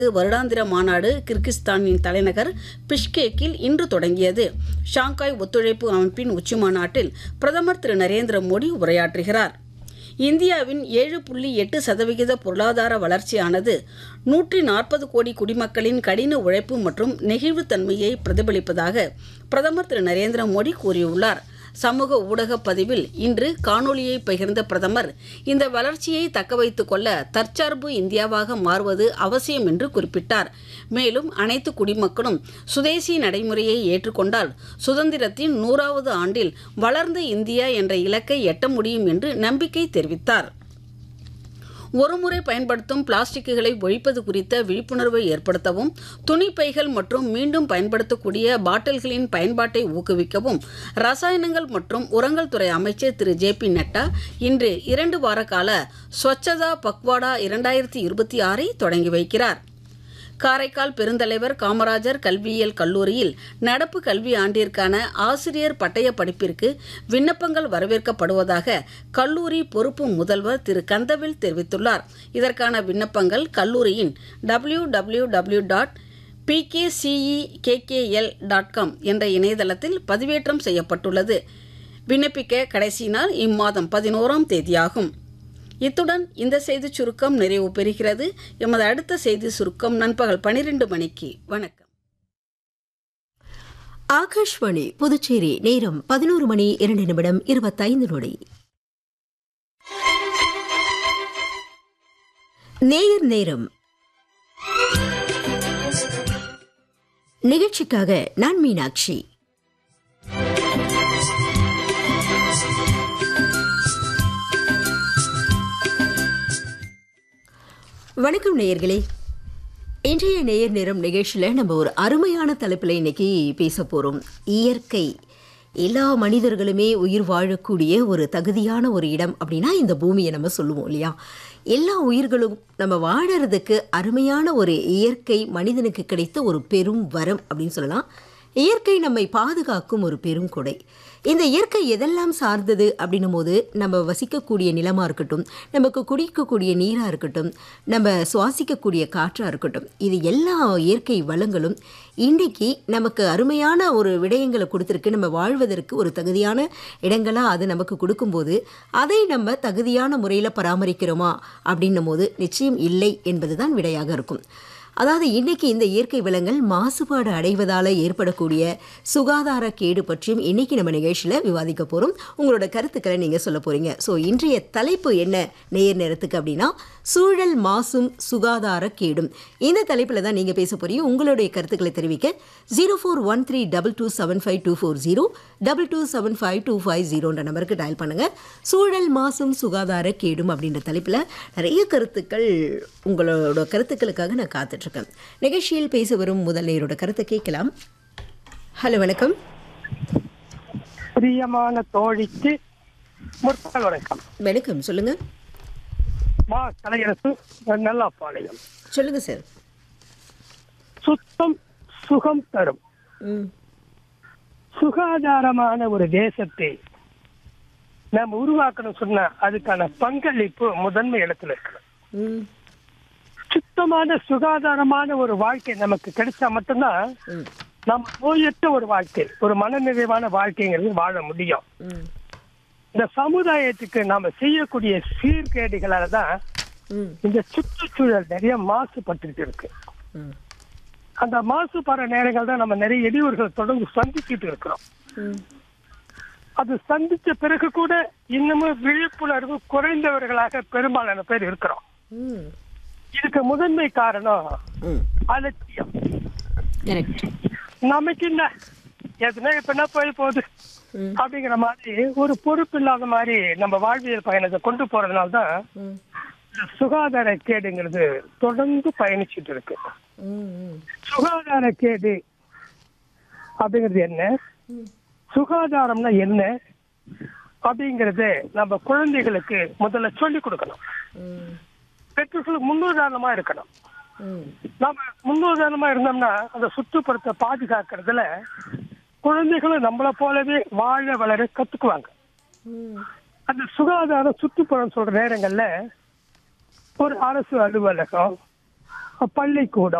வருடாந்திர மாநாடு கிர்கிஸ்தானின் தலைநகர் பிஷ்கேக்கில் இன்று தொடங்கியது ஷாங்காய் ஒத்துழைப்பு அமைப்பின் உச்சிமாநாட்டில் பிரதமர் திரு நரேந்திர மோடி உரையாற்றுகிறார் இந்தியாவின் ஏழு புள்ளி எட்டு சதவிகித பொருளாதார வளர்ச்சியானது நூற்றி நாற்பது கோடி குடிமக்களின் கடின உழைப்பு மற்றும் நெகிழ்வுத்தன்மையை பிரதிபலிப்பதாக பிரதமர் திரு நரேந்திர மோடி கூறியுள்ளார் சமூக ஊடக பதிவில் இன்று காணொளியை பகிர்ந்த பிரதமர் இந்த வளர்ச்சியை தக்கவைத்துக் கொள்ள தற்சார்பு இந்தியாவாக மாறுவது அவசியம் என்று குறிப்பிட்டார் மேலும் அனைத்து குடிமக்களும் சுதேசி நடைமுறையை ஏற்றுக்கொண்டால் சுதந்திரத்தின் நூறாவது ஆண்டில் வளர்ந்த இந்தியா என்ற இலக்கை எட்ட முடியும் என்று நம்பிக்கை தெரிவித்தார் ஒருமுறை பயன்படுத்தும் பிளாஸ்டிக்குகளை ஒழிப்பது குறித்த விழிப்புணர்வை ஏற்படுத்தவும் துணிப்பைகள் மற்றும் மீண்டும் பயன்படுத்தக்கூடிய பாட்டில்களின் பயன்பாட்டை ஊக்குவிக்கவும் ரசாயனங்கள் மற்றும் உரங்கள் துறை அமைச்சர் திரு ஜே பி நட்டா இன்று இரண்டு வார கால ஸ்வச்சதா பக்வாடா இரண்டாயிரத்தி இருபத்தி ஆறை தொடங்கி வைக்கிறார் காரைக்கால் பெருந்தலைவர் காமராஜர் கல்வியியல் கல்லூரியில் நடப்பு கல்வி ஆண்டிற்கான ஆசிரியர் பட்டய படிப்பிற்கு விண்ணப்பங்கள் வரவேற்கப்படுவதாக கல்லூரி பொறுப்பு முதல்வர் திரு கந்தவில் தெரிவித்துள்ளார் இதற்கான விண்ணப்பங்கள் கல்லூரியின் W W W dot PKCEKKL dot com என்ற இணையதளத்தில் பதிவேற்றம் செய்யப்பட்டுள்ளது விண்ணப்பிக்க கடைசி நாள் இம்மாதம் பதினோராம் தேதியாகும் இத்துடன் இந்த செய்தி சுருக்கம் நிறைவு பெறுகிறது எமது அடுத்த செய்தி சுருக்கம் நண்பகல் பனிரெண்டு மணிக்கு வணக்கம் ஆகாஷ்வாணி புதுச்சேரி நேரம் பதினோரு மணி இரண்டு நிமிடம் இருபத்தைந்து நொடி நேயர் நேரம் நிகழ்ச்சிக்காக நான் மீனாட்சி வணக்கம் நேயர்களே இன்றைய நேயர் நேரம் நிகழ்ச்சியில் நம்ம ஒரு அருமையான தலைப்பில் இன்னைக்கு பேச போகிறோம் இயற்கை எல்லா மனிதர்களுமே உயிர் வாழக்கூடிய ஒரு தகுதியான ஒரு இடம் அப்படின்னா இந்த பூமியை நம்ம சொல்லுவோம் இல்லையா எல்லா உயிர்களும் நம்ம வாழறதுக்கு அருமையான ஒரு இயற்கை மனிதனுக்கு கிடைத்த ஒரு பெரும் வரம் அப்படின்னு சொல்லலாம் இயற்கை நம்மை பாதுகாக்கும் ஒரு பெரும் கொடை இந்த இயற்கை எதெல்லாம் சார்ந்தது அப்படின்னும் போது நம்ம வசிக்கக்கூடிய நிலமாக இருக்கட்டும் நமக்கு குடிக்கக்கூடிய நீராக இருக்கட்டும் நம்ம சுவாசிக்கக்கூடிய காற்றாக இருக்கட்டும் இது எல்லா இயற்கை வளங்களும் இன்றைக்கி நமக்கு அருமையான ஒரு விடயங்களை கொடுத்துருக்கு நம்ம வாழ்வதற்கு ஒரு தகுதியான இடங்களாக அது நமக்கு கொடுக்கும்போது அதை நம்ம தகுதியான முறையில் பராமரிக்கிறோமா அப்படின்னும் போது நிச்சயம் இல்லை என்பது தான் விடையாக இருக்கும் அதாவது இன்னைக்கு இந்த இயற்கை வளங்கள் மாசுபாடு அடைவதால் ஏற்படக்கூடிய சுகாதார கேடு பற்றியும் இன்னைக்கு நம்ம நிகழ்ச்சியில் விவாதிக்க போகிறோம் உங்களோட கருத்துக்களை நீங்கள் சொல்ல போகிறீங்க ஸோ இன்றைய தலைப்பு என்ன நேர் நேரத்துக்கு அப்படின்னா சூழல் மாசும் சுகாதார கேடும் இந்த தலைப்பில் தான் நீங்கள் பேச போறீங்க உங்களுடைய கருத்துக்களை தெரிவிக்க zero four one three double two seven five two four zero double two seven five two five ஜீரோன்ற நம்பருக்கு டயல் பண்ணுங்கள் சூழல் மாசும் சுகாதார கேடும் அப்படின்ற தலைப்பில் நிறைய கருத்துக்கள் உங்களோட கருத்துக்களுக்காக நான் காத்துட்ருக்கேன் நிகழ்ச்சியில் பேச வரும் முதல் நேரோட கருத்தை கேட்கலாம் ஹலோ வணக்கம் பிரியமான தோழிக்கு முற்பகல் வணக்கம் வணக்கம் சொல்லுங்க மா கலையரசு நல்லாப்பாளையம் சொல்லுங்க சார் சுத்தம் சுகம் தரும் ம் சுகாதாரமான ஒரு தேசத்தை நம்ம உருவாக்கணும் சொன்னா அதுக்கான பங்களிப்பு முதன்மை இடத்துல இருக்கணும் ம் சுத்தமான சுகாதாரமான ஒரு வாழ்க்கை நமக்கு கிடைச்சா மட்டும்தான் ம் நம்ம நோயற்ற ஒரு வாழ்க்கை ஒரு மனநிறைவான வாழ்க்கைங்கிறது வாழ முடியும் ம் இந்த சமுதாயத்துக்கு நாம செய்யக்கூடிய சீர்கேடுகளால தான் ம் இந்த சுற்றுச்சூழல் நிறைய மாசுபட்டுட்டு இருக்கு ம் அந்த மாசுபடுற நேரங்கள் தான் நம்ம நிறைய இடையூறுகள் தொடர்ந்து சந்திச்சுட்டு இருக்கிறோம் ம் அது சந்திச்ச பிறகு கூட இன்னமும் விழிப்புணர்வு குறைந்தவர்களாக பெரும்பாலான பேர் இருக்கிறோம் ம் இதுக்கு முதன்மை காரணம் ம் அலட்சியம் கரெக்ட் நமக்கு என்ன எதுனா இப்ப என்ன போய் போகுது ம் அப்படிங்கிற மாதிரி ஒரு பொறுப்பு இல்லாத மாதிரி நம்ம வாழ்வியல் பயணத்தை கொண்டு போறதுனால தான் ம் இந்த சுகாதார கேடுங்கிறது தொடர்ந்து பயணிச்சுட்டு இருக்கு ம் ம் சுகாதார கேடு அப்படிங்கிறது என்ன ம் சுகாதாரம்னா என்ன அப்படிங்கறது நம்ம குழந்தைகளுக்கு முதல்ல சொல்லி கொடுக்கணும் ம் பெற்றோர்களுக்கு முன்னுதாரணமா இருக்கணும் ம் நம்ம முன்னுதாரணமா இருந்தோம்னா அந்த சுற்றுப்புறத்தை பாதுகாக்கிறதுல குழந்தைகளும் நம்மள போலவே வாழ வளர கத்துக்குவாங்க ம் அந்த சுகாதார சுற்றுப்புறம் சொல்ற நேரங்கள்ல ஒரு அரசு அலுவலகம் பள்ளிக்கூடம்